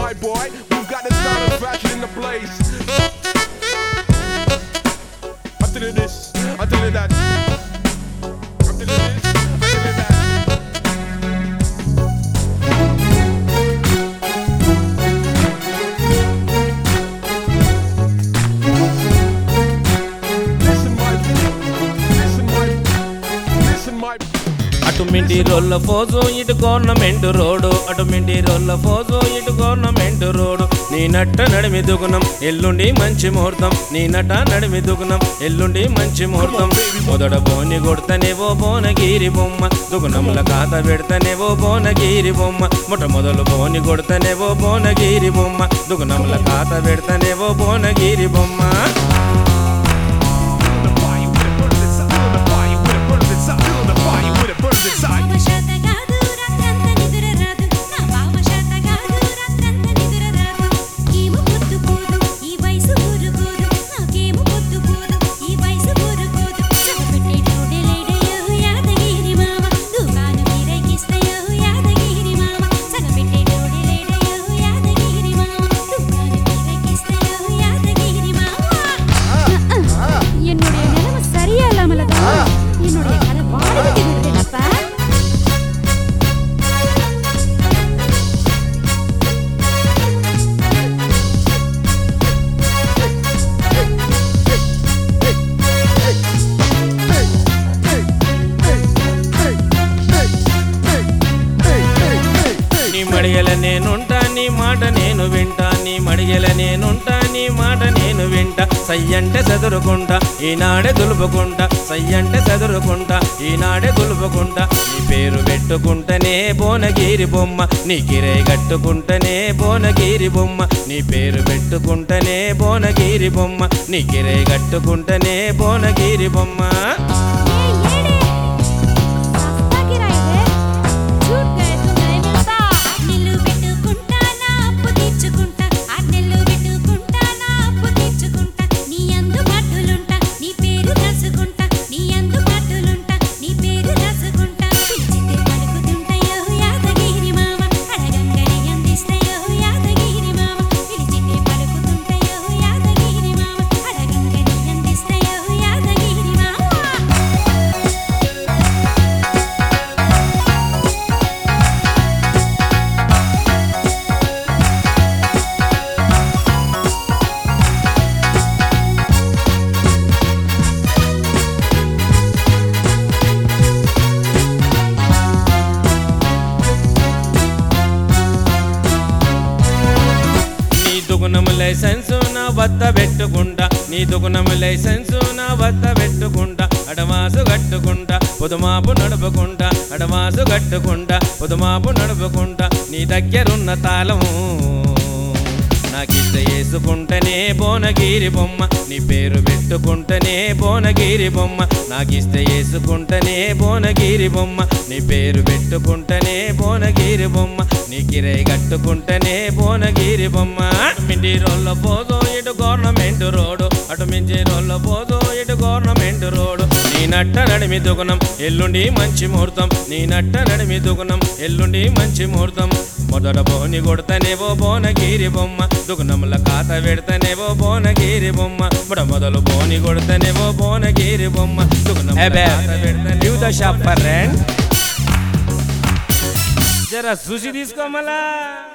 my boy. We've got the style of fashion in the place. Until it is, until it that. Until it is, until it that. Listen, my, listen, my, listen, my. అటు మిండి రోళ్ళ ఫోజు ఇటు government road అటు మిండి రోళ్ళ ఫోజు ఇటు గవర్నమెంట్ రోడ్డు నీ నట్ట నడిమి దుగుణం ఎల్లుండి మంచి ముహూర్తం నీ నట నడిమి దుగుణం ఎల్లుండి మంచి ముహూర్తం మొదట బోని కొడతనేవో బోనగిరి బొమ్మ దుగుణంల కాత పెడతనేవో బోనగిరి బొమ్మ మొట్ట మొదలు బోని కొడతనేవో బోనగిరి బొమ్మ దుగుణంల కాత పెడతనేవో బోనగిరి బొమ్మ భావశాత కాదు రాత్రంత నిద్ర రాదు నా భావశాత కాదు రాత్రంత నిద్ర రాదు ఏమో పొద్దు పోదు ఈ వయసు ఊరుకోదు నాకేమో పొద్దు పోదు ఈ వయసు ఊరుకోదు చదపెట్టే టోడెలేడయో యాదగిరి మామ దుకాను మీరేకిస్తయో యాదగిరి మామ చదపెట్టే టోడెలేడయో యాదగిరి మామ దుకాను మీరేకిస్తయో యాదగిరి మామ என்னுடைய நிலைமை சரியா இல்லாமலதான் என்னுடைய கதை வாடகைக்கு விடுறேனப்பா నీ మడిగల నేనుంటా నీ మాట నేను వింటా నీ మడిగల నేనుంటా నీ మాట నేను వింటా సయ్యంటే చదురుకుంటా ఈనాడే దులుపుకుంటా సయ్యంటే చదురుకుంటా ఈనాడే దులుపుకుంటా నీ పేరు పెట్టుకుంటేనే బోనగిరి బొమ్మ నీ కిరై కట్టుకుంటేనే బోనగిరి బొమ్మ నీ పేరు పెట్టుకుంటేనే బోనగిరి బొమ్మ నీ కిరై కట్టుకుంటేనే బోనగిరి బొమ్మ ఆజ్ఞలు పెట్టుకుంటా నా అప్పు తీర్చుకుంటా ఆజ్ఞలు పెట్టుకుంటా నా అప్పు తీర్చుకుంటా నీ అందుబాటులుంటా నీ పేరు రాసుకుంటా నీ అందుబాటులుంటా నీ పేరు రాసుకుంటా పిలిచితే పలుకుతుంటాయో యాదగిరి మామ అడగంగానే అందిస్తాయో యాదగిరి మామ పిలిచితే పలుకుతుంటాయో యాదగిరి మామ అడగంగానే అందిస్తాయో యాదగిరి మామ నీ దుగుణము లైసెన్సు నా వద్ద పెట్టుకుంటా నీ దుగుణము లైసెన్సు నా వద్ద పెట్టుకుంటా అడవాసు కట్టుకుంటా పొదుమాపు నడుపుకుంటా అడవాసు కట్టుకుంటా పొదుమాపు నడుపుకుంటా నీ దగ్గరున్న తాళము నాకిష్ట వేసుకుంటేనే బోనగిరి బొమ్మ నీ పేరు పెట్టుకుంటేనే బోనగిరి బొమ్మ నాకిష్ట వేసుకుంటేనే బోనగిరి బొమ్మ నీ పేరు పెట్టుకుంటేనే బోనగిరి బొమ్మ నీ కిరై కట్టుకుంటేనే బోనగిరి బొమ్మ మిండి రోళ్ళ పోదో ఇటు గవర్నమెంట్ రోడ్డు అటు మించి రోళ్ళ పోదో ఇటు గవర్నమెంట్ రోడ్డు నీ నట్ట నడిమి దుగుణం ఎల్లుండి మంచి ముహూర్తం నీ నట్ట నడిమి దుగుణం ఎల్లుండి మంచి ముహూర్తం మొదట బోని కొడతనేవో బోనగిరి బొమ్మ దుగుణముల కాత పెడతనేవో బోనగిరి బొమ్మ మొడ మొదలు బోని కొడతనేవో బోనగిరి బొమ్మ దుగుణముల కాత పెడతనేవో Leave the shop for rent. జర చూసి తీసుకోమలా